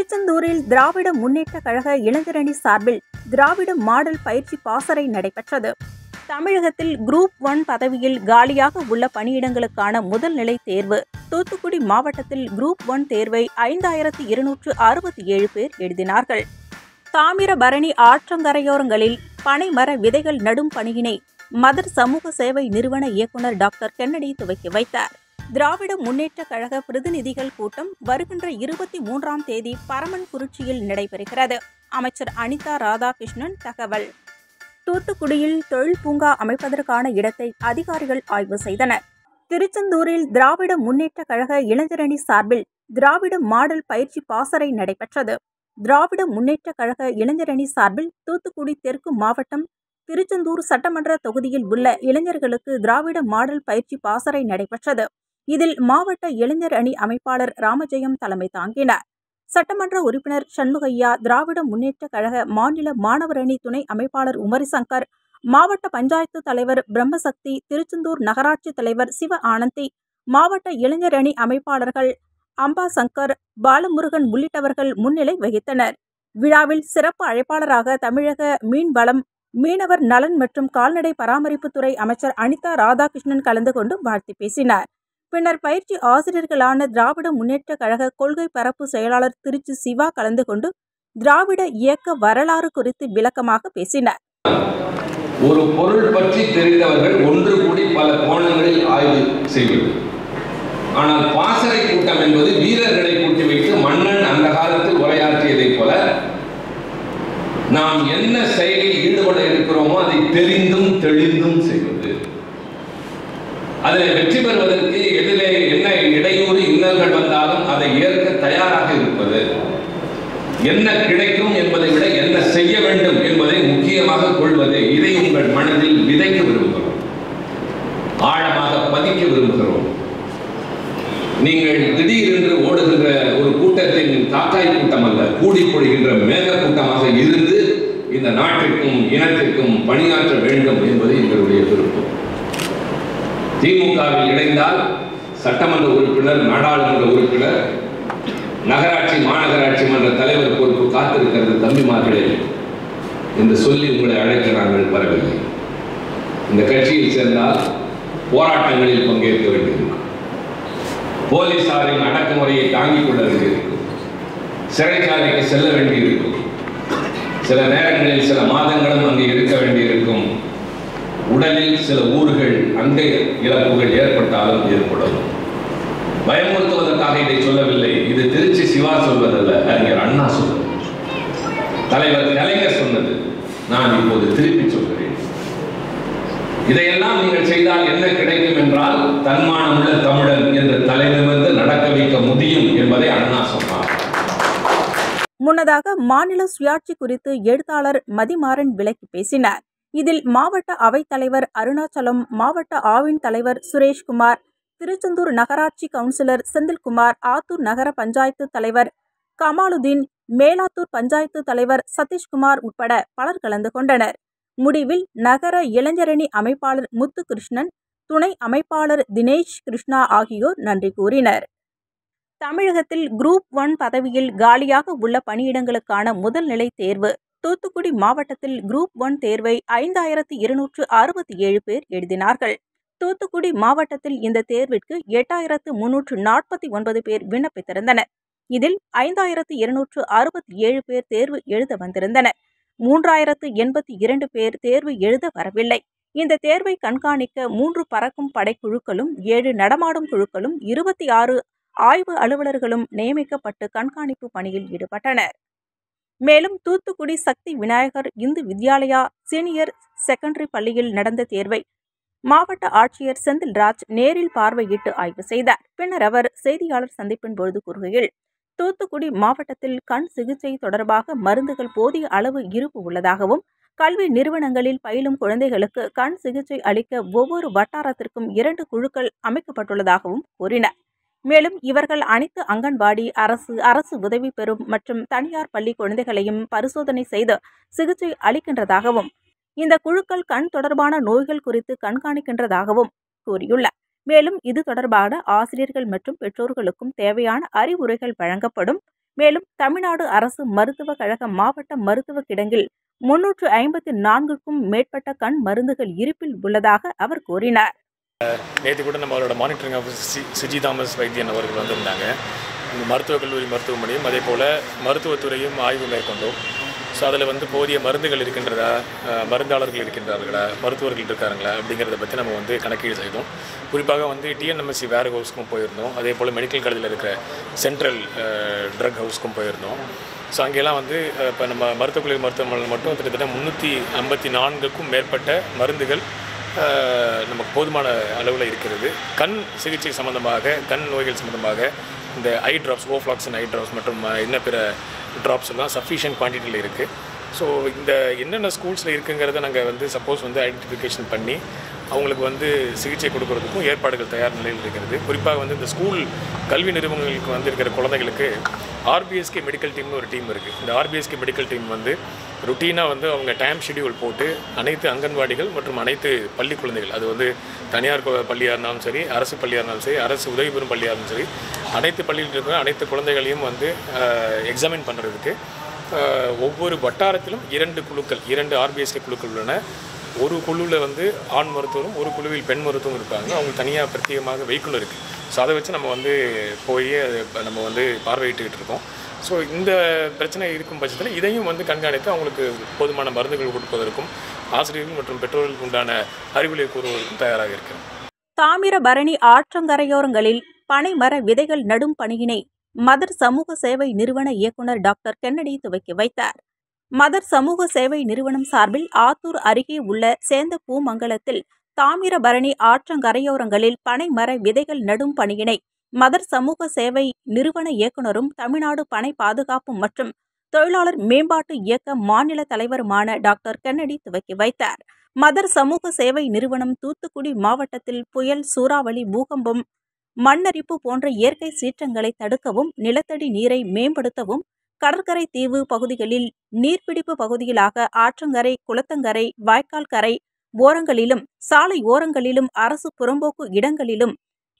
திருச்செந்தூரில் திராவிட முன்னேற்ற கழக இளைஞரணி சார்பில் திராவிட மாடல் பயிற்சி பாசறை நடைபெற்றது தமிழகத்தில் குரூப் ஒன் பதவியில் காலியாக உள்ள பணியிடங்களுக்கான முதல் நிலை தேர்வு தூத்துக்குடி மாவட்டத்தில் குரூப் ஒன் தேர்வை ஐந்தாயிரத்து இருநூற்று அறுபத்தி ஏழு பேர் எழுதினார்கள் தாமிரபரணி ஆற்றங்கரையோரங்களில் பனைமர விதைகள் நடும் பணியினை மதர் சமூக சேவை நிறுவன இயக்குநர் டாக்டர் கென்னடி துவக்கி வைத்தார் திராவிட முன்னேற்ற கழக பிரதிநிதிகள் கூட்டம் வருகின்ற இருபத்தி மூன்றாம் தேதி பரமன்குறிச்சியில் நடைபெறுகிறது அமைச்சர் அனிதா ராதாகிருஷ்ணன் தகவல் தூத்துக்குடியில் தொழில் பூங்கா அமைப்பதற்கான இடத்தை அதிகாரிகள் ஆய்வு செய்தனர் திருச்செந்தூரில் திராவிட முன்னேற்ற கழக இளைஞரணி சார்பில் திராவிட மாடல் பயிற்சி பாசறை நடைபெற்றது திராவிட முன்னேற்ற கழக இளைஞரணி சார்பில் தூத்துக்குடி தெற்கு மாவட்டம் திருச்செந்தூர் சட்டமன்ற தொகுதியில் உள்ள இளைஞர்களுக்கு திராவிட மாடல் பயிற்சி பாசறை நடைபெற்றது இதில் மாவட்ட இளைஞர் அணி அமைப்பாளர் ராமஜெயம் தலைமை தாங்கினார் சட்டமன்ற உறுப்பினர் சண்முகையா திராவிட முன்னேற்ற கழக மாநில மாணவர் அணி துணை அமைப்பாளர் உமரிசங்கர் மாவட்ட பஞ்சாயத்து தலைவர் பிரம்மசக்தி திருச்செந்தூர் நகராட்சி தலைவர் சிவ ஆனந்தி மாவட்ட இளைஞர் அணி அமைப்பாளர்கள் அம்பா சங்கர் பாலமுருகன் உள்ளிட்டவர்கள் முன்னிலை வகித்தனர் விழாவில் சிறப்பு அழைப்பாளராக தமிழக மீன்வளம் மீனவர் நலன் மற்றும் கால்நடை பராமரிப்புத்துறை அமைச்சர் அனிதா ராதாகிருஷ்ணன் கலந்து கொண்டு வாழ்த்து பேசினார் பின்னர் பயிற்சி ஆசிரியர்களான திராவிட முன்னேற்ற கழக கொள்கை பரப்பு செயலாளர் திருச்சி சிவா கலந்து கொண்டு திராவிட இயக்க வரலாறு குறித்து விளக்கமாக பேசினார் ஒரு பொருள் பற்றி தெரிந்தவர்கள் ஒன்று கூடி பல கோணங்களில் ஆய்வு செய்வது ஆனால் பாசறை கூட்டம் என்பது வீரர்களை கூட்டி வைத்து மன்னன் அந்த காலத்தில் உரையாற்றியதைப் போல நாம் என்ன செயலில் ஈடுபட இருக்கிறோமோ அதை தெரிந்தும் தெளிந்தும் செய்வது அதில் வெற்றி பெறுவதற்கு எதிலே என்ன இடையூறு இன்னல்கள் வந்தாலும் அதை ஏற்க தயாராக இருப்பது என்ன கிடைக்கும் என்பதை விட என்ன செய்ய வேண்டும் என்பதை முக்கியமாக கொள்வது இதை உங்கள் மனதில் விதைக்க விரும்புகிறோம் ஆழமாக பதிக்க விரும்புகிறோம் நீங்கள் திடீரென்று ஓடுகின்ற ஒரு கூட்டத்தின் காக்காய் கூட்டம் அல்ல கூடி பொழிகின்ற மேக கூட்டமாக இருந்து இந்த நாட்டிற்கும் இனத்திற்கும் பணியாற்ற வேண்டும் என்பது எங்களுடைய விருப்பம் திமுகவில் இணைந்தால் சட்டமன்ற உறுப்பினர் நாடாளுமன்ற உறுப்பினர் நகராட்சி மாநகராட்சி மன்ற தலைவர் பொறுப்பு காத்திருக்கிறது தம்பிமார்களே என்று சொல்லி உங்களை அழைக்க நாங்கள் வரவில்லை இந்த கட்சியில் சேர்ந்தால் போராட்டங்களில் பங்கேற்க வேண்டியிருக்கும் போலீசாரின் அடக்குமுறையை தாங்கிக் கொள்ள வேண்டியிருக்கும் சிறைச்சாலைக்கு செல்ல வேண்டியிருக்கும் சில நேரங்களில் சில மாதங்களும் அங்கே இருக்க வேண்டியிருக்கும் உடலில் சில ஊர்கள் அண்டை இழப்புகள் ஏற்பட்டாலும் ஏற்படும் பயமுறுத்துவதற்காக இதை சொல்லவில்லை இது திருச்சி சிவா சொல்வதல்ல அறிஞர் அண்ணா சொல்வது தலைவர் கலைஞர் சொன்னது நான் இப்போது திருப்பி சொல்கிறேன் இதையெல்லாம் நீங்கள் செய்தால் என்ன கிடைக்கும் என்றால் தன்மானமுள்ள தமிழன் என்ற தலைநிமிர்ந்து நடக்க வைக்க முடியும் என்பதை அண்ணா சொன்னார் முன்னதாக மாநில சுயாட்சி குறித்து எழுத்தாளர் மதிமாறன் விளக்கி பேசினார் இதில் மாவட்ட அவைத்தலைவர் அருணாச்சலம் மாவட்ட ஆவின் தலைவர் சுரேஷ்குமார் திருச்செந்தூர் நகராட்சி கவுன்சிலர் செந்தில்குமார் ஆத்தூர் நகர பஞ்சாயத்து தலைவர் கமாலுதீன் மேலாத்தூர் பஞ்சாயத்து தலைவர் சதீஷ்குமார் உட்பட பலர் கலந்து கொண்டனர் முடிவில் நகர இளைஞரணி அமைப்பாளர் முத்துகிருஷ்ணன் துணை அமைப்பாளர் தினேஷ் கிருஷ்ணா ஆகியோர் நன்றி கூறினர் தமிழகத்தில் குரூப் ஒன் பதவியில் காலியாக உள்ள பணியிடங்களுக்கான முதல் நிலை தேர்வு தூத்துக்குடி மாவட்டத்தில் குரூப் ஒன் தேர்வை ஐந்தாயிரத்து இருநூற்று அறுபத்தி ஏழு பேர் எழுதினார்கள் தூத்துக்குடி மாவட்டத்தில் இந்த தேர்விற்கு எட்டாயிரத்து முன்னூற்று நாற்பத்தி ஒன்பது பேர் விண்ணப்பித்திருந்தனர் இதில் ஐந்தாயிரத்து இருநூற்று அறுபத்தி ஏழு பேர் தேர்வு எழுத வந்திருந்தனர் மூன்றாயிரத்து எண்பத்தி இரண்டு பேர் தேர்வு எழுத வரவில்லை இந்த தேர்வை கண்காணிக்க மூன்று பறக்கும் படைக்குழுக்களும் ஏழு நடமாடும் குழுக்களும் இருபத்தி ஆறு ஆய்வு அலுவலர்களும் நியமிக்கப்பட்டு கண்காணிப்பு பணியில் ஈடுபட்டனர் மேலும் தூத்துக்குடி சக்தி விநாயகர் இந்து வித்யாலயா சீனியர் செகண்டரி பள்ளியில் நடந்த தேர்வை மாவட்ட ஆட்சியர் செந்தில்ராஜ் நேரில் பார்வையிட்டு ஆய்வு செய்தார் பின்னர் அவர் செய்தியாளர் சந்திப்பின் பொழுது கூறுகையில் தூத்துக்குடி மாவட்டத்தில் கண் சிகிச்சை தொடர்பாக மருந்துகள் போதிய அளவு இருப்பு உள்ளதாகவும் கல்வி நிறுவனங்களில் பயிலும் குழந்தைகளுக்கு கண் சிகிச்சை அளிக்க ஒவ்வொரு வட்டாரத்திற்கும் இரண்டு குழுக்கள் அமைக்கப்பட்டுள்ளதாகவும் கூறினார் மேலும் இவர்கள் அனைத்து அங்கன்வாடி அரசு அரசு உதவி பெறும் மற்றும் தனியார் பள்ளி குழந்தைகளையும் பரிசோதனை செய்து சிகிச்சை அளிக்கின்றதாகவும் இந்த குழுக்கள் கண் தொடர்பான நோய்கள் குறித்து கண்காணிக்கின்றதாகவும் கூறியுள்ளார் மேலும் இது தொடர்பான ஆசிரியர்கள் மற்றும் பெற்றோர்களுக்கும் தேவையான அறிவுரைகள் வழங்கப்படும் மேலும் தமிழ்நாடு அரசு மருத்துவக் கழக மாவட்ட மருத்துவ கிடங்கில் முன்னூற்று ஐம்பத்தி நான்குக்கும் மேற்பட்ட கண் மருந்துகள் இருப்பில் உள்ளதாக அவர் கூறினார் நேற்று கூட நம்மளோட மானிட்டரிங் ஆஃபீஸர் சி சிஜி தாமஸ் வைத்தியன் அவர்கள் வந்திருந்தாங்க இந்த மருத்துவக் கல்லூரி மருத்துவமனையும் அதே போல் மருத்துவத்துறையும் ஆய்வு மேற்கொண்டோம் ஸோ அதில் வந்து போதிய மருந்துகள் இருக்கின்றதா அஹ், மருந்தாளர்கள் இருக்கின்றார்களா மருத்துவர்கள் இருக்காங்களா அப்படிங்கிறத பற்றி நம்ம வந்து கணக்கீடு செய்தோம் குறிப்பாக வந்து டிஎன்எம்எஸ்சி வேர் ஹவுஸ்க்கும் போயிருந்தோம் அதே போல் மெடிக்கல் காலேஜில் இருக்கிற சென்ட்ரல் ட்ரக் ஹவுஸ்க்கும் போயிருந்தோம் ஸோ அங்கெல்லாம் வந்து இப்போ நம்ம மருத்துவக் கல்லூரி மருத்துவமனையில் மட்டும் கிட்டத்தட்ட முந்நூற்றி ஐம்பத்தி நான்குக்கும் மேற்பட்ட மருந்துகள் அஹ், நமக்கு போதுமான அளவில் இருக்கிறது கண் சிகிச்சை சம்பந்தமாக கண் நோய்கள் சம்பந்தமாக இந்த ஐ ட்ராப்ஸ் ஓஃப்ளாக்ஸின் ஐ ட்ராப்ஸ் மற்றும் அஹ், இன்ன பிற ட்ராப்ஸ் எல்லாம் சஃபிஷியன்ட் குவான்டிட்டியில் இருக்குது ஸோ இந்த என்னென்ன ஸ்கூல்ஸில் இருக்குங்கிறத நாங்கள் வந்து சப்போஸ் வந்து ஐடென்டிஃபிகேஷன் பண்ணி அவங்களுக்கு வந்து சிகிச்சை கொடுக்கறதுக்கும் ஏற்பாடுகள் தயார் நிலையில் இருக்கிறது குறிப்பாக வந்து இந்த ஸ்கூல் கல்வி நிறுவனங்களுக்கு வந்து இருக்கிற குழந்தைகளுக்கு ஆர்பிஎஸ்கே மெடிக்கல் டீம்னு ஒரு டீம் இருக்குது இந்த ஆர்பிஎஸ்கே மெடிக்கல் டீம் வந்து ருட்டீனாக வந்து அவங்க டைம் ஷெடியூல் போட்டு அனைத்து அங்கன்வாடிகள் மற்றும் அனைத்து பள்ளி குழந்தைகள் அது வந்து தனியார் கொ- பள்ளியாக இருந்தாலும் சரி அரசு பள்ளியாக இருந்தாலும் சரி அரசு உதவி பெறும் பள்ளியாக இருந்தாலும் சரி அனைத்து பள்ளியில் இருக்கிற அனைத்து குழந்தைகளையும் வந்து எக்ஸாமின் பண்ணுறதுக்கு ஒவ்வொரு வட்டாரத்திலும் இரண்டு குழுக்கள் இரண்டு ஆர்பிஎஸ்கே குழுக்கள் உள்ளன ஒரு குழுவில் வந்து ஆண் மருத்துவரும் ஒரு குழுவில் பெண் மருத்துவரும் இருப்பாங்க அவங்க தனியாக பிரத்யேகமாக வெஹிக்கிள் இருக்குது ஸோ அதை வச்சு நம்ம வந்து போய் அதை ப- நம்ம வந்து பார்வையிட்டுக்கிட்டு இருக்கோம் ஸோ இந்த பிரச்சனை இருக்கும் பட்சத்தில் இதையும் வந்து கண்காணித்து அவங்களுக்கு போதுமான மருந்துகள் கொடுப்பதற்கும் ஆசிரியர்கள் மற்றும் பெற்றோர்களுக்கு உண்டான அறிவுரை கூறுவதற்கும் தயாராக இருக்கிறோம் தாமிரபரணி ஆற்றங்கரையோரங்களில் பனைமர விதைகள் நடும் பணியினை மதர் சமூக சேவை நிறுவன இயக்குனர் டாக்டர் கென்னடி துவக்கி வைத்தார் மதர் சமூக சேவை நிறுவனம் சார்பில் ஆத்தூர் அருகே உள்ள சேந்த பூமங்கலத்தில் தாமிரபரணி ஆற்றங்கரையோரங்களில் பனைமர விதைகள் நடும் பணியினை மதர் சமூக சேவை நிறுவன இயக்குனரும் தமிழ்நாடு பனை பாதுகாப்பு மற்றும் தொழிலாளர் மேம்பாட்டு இயக்க மாநில தலைவருமான டாக்டர் கென்னடி துவக்கி வைத்தார் மதர் சமூக சேவை நிறுவனம் தூத்துக்குடி மாவட்டத்தில் புயல் சூறாவளி பூகம்பம் மண்ணரிப்பு போன்ற இயற்கை சீற்றங்களை தடுக்கவும் நிலத்தடி நீரை மேம்படுத்தவும் கடற்கரை தீவு பகுதிகளில் நீர்பிடிப்பு பகுதிகளாக ஆற்றங்கரை குளத்தங்கரை வாய்க்கால் கரை ஓரங்களிலும் சாலை ஓரங்களிலும் அரசு புறம்போக்கு இடங்களிலும்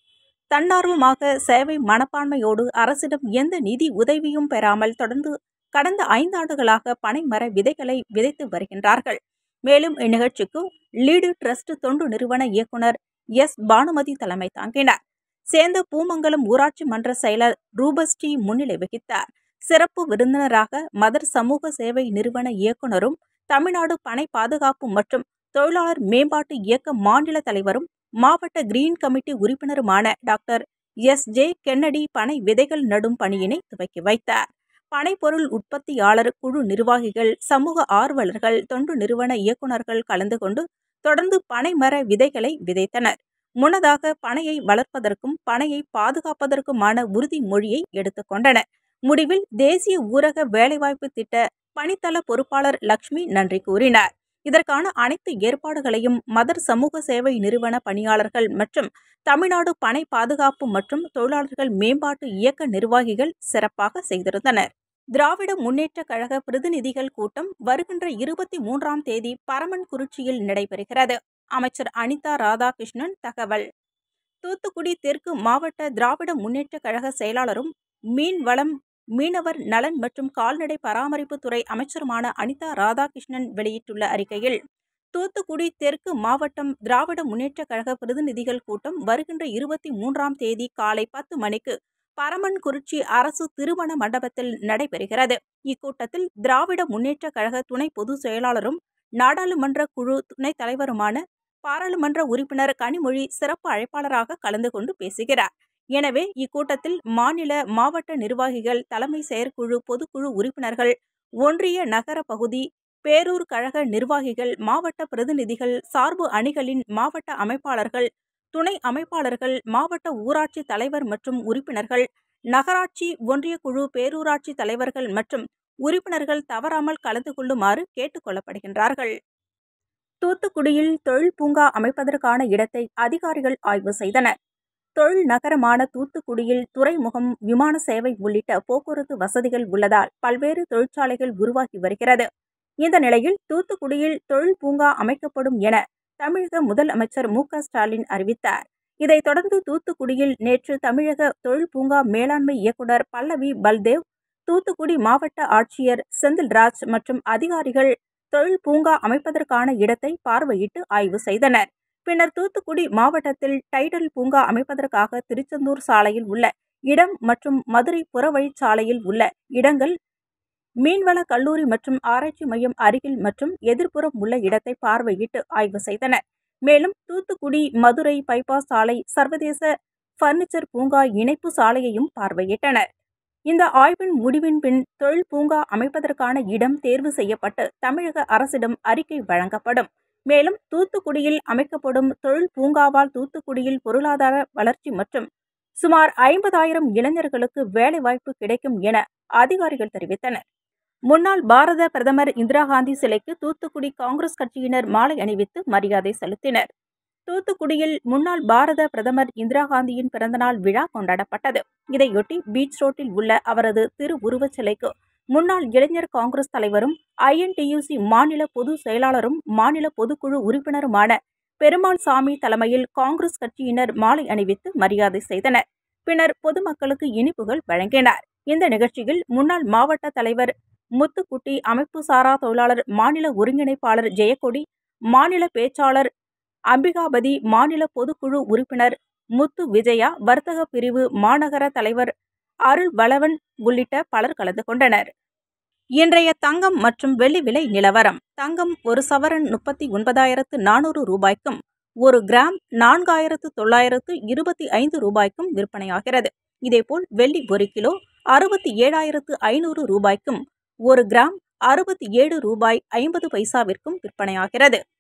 தன்னார்வமாக சேவை மனப்பான்மையோடு அரசிடம் எந்த நிதி உதவியும் பெறாமல் தொடர்ந்து கடந்த ஐந்தாண்டுகளாக பனைமர விதைகளை விதைத்து வருகின்றார்கள் மேலும் இந்நிகழ்ச்சிக்கு லீடு ட்ரஸ்ட் தொண்டு நிறுவன இயக்குனர் எஸ் பானுமதி தலைமை தாங்கினார் சேந்த பூமங்கலம் ஊராட்சி மன்ற செயலர் ரூபஸ்ரீ முன்னிலை வகித்தார் சிறப்பு விருந்தினராக மதர் சமூக சேவை நிறுவன இயக்குனரும் தமிழ்நாடு பனை பாதுகாப்பு மற்றும் தொழிலாளர் மேம்பாட்டு இயக்க மாநில தலைவரும் மாவட்ட கிரீன் கமிட்டி உறுப்பினருமான டாக்டர் எஸ் ஜே கென்னடி பனை விதைகள் நடும் பணியினை துவக்கி வைத்தார் பனைப்பொருள் உற்பத்தியாளர் குழு நிர்வாகிகள் சமூக ஆர்வலர்கள் தொண்டு நிறுவன இயக்குநர்கள் கலந்து கொண்டு தொடர்ந்து பனைமர விதைகளை விதைத்தனர் முன்னதாக பனையை வளர்ப்பதற்கும் பனையை பாதுகாப்பதற்குமான உறுதிமொழியை எடுத்துக்கொண்டனர் முடிவில் தேசிய ஊரக வேலைவாய்ப்பு திட்ட பணித்தள பொறுப்பாளர் லக்ஷ்மி நன்றி கூறினார் இதற்கான அனைத்து ஏற்பாடுகளையும் மதர் சமூக சேவை நிறுவன பணியாளர்கள் மற்றும் தமிழ்நாடு பனை பாதுகாப்பு மற்றும் தொழிலாளர்கள் மேம்பாட்டு இயக்க நிர்வாகிகள் சிறப்பாக செய்திருந்தனர் திராவிட முன்னேற்றக் கழக பிரதிநிதிகள் கூட்டம் வருகின்ற இருபத்தி மூன்றாம் தேதி பரமன்குறிச்சியில் நடைபெறுகிறது அமைச்சர் அனிதா ராதாகிருஷ்ணன் தகவல் தூத்துக்குடி தெற்கு மாவட்ட திராவிட முன்னேற்றக் கழக செயலாளரும் மீன் வளம் மீனவர் நலன் மற்றும் கால்நடை பராமரிப்புத்துறை அமைச்சருமான அனிதா ராதாகிருஷ்ணன் வெளியிட்டுள்ள அறிக்கையில் தூத்துக்குடி தெற்கு மாவட்டம் திராவிட முன்னேற்றக் கழக பிரதிநிதிகள் கூட்டம் வருகின்ற இருபத்தி மூன்றாம் தேதி காலை பத்து மணிக்கு பரமன்குறிச்சி அரசு திருமண மண்டபத்தில் நடைபெறுகிறது இக்கூட்டத்தில் திராவிட முன்னேற்றக் கழக துணை பொதுச் செயலாளரும் நாடாளுமன்ற குழு துணைத் தலைவருமான பாராளுமன்ற உறுப்பினர் கனிமொழி சிறப்பு அழைப்பாளராக கலந்து கொண்டு பேசுகிறார் எனவே இக்கூட்டத்தில் மாநில மாவட்ட நிர்வாகிகள் தலைமை செயற்குழு பொதுக்குழு உறுப்பினர்கள் ஒன்றிய நகர பகுதி பேரூர் கழக நிர்வாகிகள் மாவட்ட பிரதிநிதிகள் சார்பு அணிகளின் மாவட்ட அமைப்பாளர்கள் துணை அமைப்பாளர்கள் மாவட்ட ஊராட்சி தலைவர் மற்றும் உறுப்பினர்கள் நகராட்சி ஒன்றிய குழு பேரூராட்சி தலைவர்கள் மற்றும் உறுப்பினர்கள் தவறாமல் கலந்து கொள்ளுமாறு கேட்டுக் கொள்ளப்படுகின்றார்கள் தூத்துக்குடியில் தொழில் பூங்கா அமைப்பதற்கான இடத்தை அதிகாரிகள் ஆய்வு செய்தனர் தொழில் நகரமான தூத்துக்குடியில் துறைமுகம் விமான சேவை உள்ளிட்ட போக்குவரத்து வசதிகள் உள்ளதால் பல்வேறு தொழிற்சாலைகள் உருவாகி வருகிறது இந்த நிலையில் தூத்துக்குடியில் தொழில் பூங்கா அமைக்கப்படும் என தமிழக முதலமைச்சர் மு க ஸ்டாலின் அறிவித்தார் இதைத் தொடர்ந்து தூத்துக்குடியில் நேற்று தமிழக தொழில் பூங்கா மேலாண்மை இயக்குநர் பல்லவி பல்தேவ் தூத்துக்குடி மாவட்ட ஆட்சியர் செந்தில்ராஜ் மற்றும் அதிகாரிகள் தொழில் பூங்கா அமைப்பதற்கான இடத்தை பார்வையிட்டு ஆய்வு செய்தனர் பின்னர் தூத்துக்குடி மாவட்டத்தில் டைடல் பூங்கா அமைப்பதற்காக திருச்செந்தூர் சாலையில் உள்ள இடம் மற்றும் மதுரை புறவழிச்சாலையில் உள்ள இடங்கள் மீன்வள கல்லூரி மற்றும் ஆராய்ச்சி மையம் அருகில் மற்றும் எதிர்ப்புறம் உள்ள இடத்தை பார்வையிட்டு ஆய்வு செய்தனர் மேலும் தூத்துக்குடி மதுரை பைபாஸ் சாலை சர்வதேச பர்னிச்சர் பூங்கா இணைப்பு சாலையையும் பார்வையிட்டனர் இந்த ஆய்வின் முடிவின் பின் தொழில் பூங்கா அமைப்பதற்கான இடம் தேர்வு செய்யப்பட்டு தமிழக அரசிடம் அறிக்கை வழங்கப்படும் மேலும் தூத்துக்குடியில் அமைக்கப்படும் தொழில் பூங்காவால் தூத்துக்குடியில் பொருளாதார வளர்ச்சி மற்றும் சுமார் ஐம்பதாயிரம் இளைஞர்களுக்கு வேலைவாய்ப்பு கிடைக்கும் என அதிகாரிகள் தெரிவித்தனர் முன்னாள் பாரத பிரதமர் இந்திரா காந்தி சிலைக்கு தூத்துக்குடி காங்கிரஸ் கட்சியினர் மாலை அணிவித்து மரியாதை செலுத்தினர் தூத்துக்குடியில் முன்னாள் பாரத பிரதமர் இந்திரா காந்தியின் பிறந்தநாள் விழா கொண்டாடப்பட்டது இதையொட்டி பீச் ரோட்டில் உள்ள அவரது திருவுருவச் சிலைக்கு முன்னாள் இளைஞர் காங்கிரஸ் தலைவரும் ஐஎன்டியூசி மாநில பொதுச் செயலாளரும் மாநில பொதுக்குழு உறுப்பினருமான பெருமாள் சாமி தலைமையில் காங்கிரஸ் கட்சியினர் மாலை அணிவித்து மரியாதை செய்தனர் பின்னர் பொதுமக்களுக்கு இனிப்புகள் வழங்கினர் இந்த நிகழ்ச்சியில் முன்னாள் மாவட்ட தலைவர் முத்துக்குட்டி அமைப்பு சாரா தொழிலாளர் மாநில ஒருங்கிணைப்பாளர் ஜெயக்கொடி மாநில பேச்சாளர் அம்பிகாபதி மாநில பொதுக்குழு உறுப்பினர் முத்து விஜயா வர்த்தக பிரிவு மாநகர தலைவர் அருள் வளவன் உள்ளிட்ட பலர் கலந்து கொண்டனர் இன்றைய தங்கம் மற்றும் வெள்ளி விலை நிலவரம் தங்கம் ஒரு சவரன் முப்பத்தி ஒன்பதாயிரத்து நானூறு ரூபாய்க்கும் ஒரு கிராம் நான்காயிரத்து தொள்ளாயிரத்து இருபத்தி ஐந்து ரூபாய்க்கும் விற்பனையாகிறது இதேபோல் வெள்ளி ஒரு கிலோ அறுபத்தி ஏழாயிரத்து ஐநூறு ரூபாய்க்கும் ஒரு கிராம் அறுபத்தி ஏழு ரூபாய் ஐம்பது பைசாவிற்கும் விற்பனையாகிறது